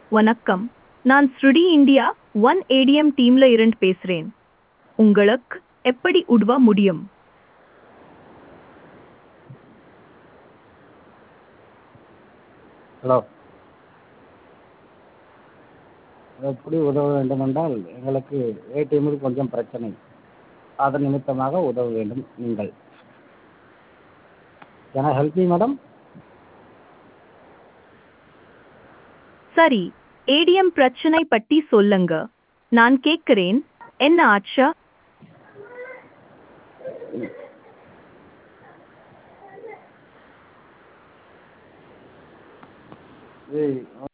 வணக்கம் நான் ஸ்ருடி இந்தியா ஒன் ஏடிஎம் டீம்ல இருந்து பேசுறேன் உங்களுக்கு எப்படி உதவ முடியும் ஹலோ எப்படி உதவ வேண்டுமென்றால் எங்களுக்கு ஏடிஎம்மில் கொஞ்சம் பிரச்சனை அதன் நிமித்தமாக உதவ வேண்டும் நீங்கள் can I help you madam சரி ஏடிஎம் பிரச்சனை பற்றி சொல்லுங்க நான் கேட்கிறேன் என்ன ஆச்சா இது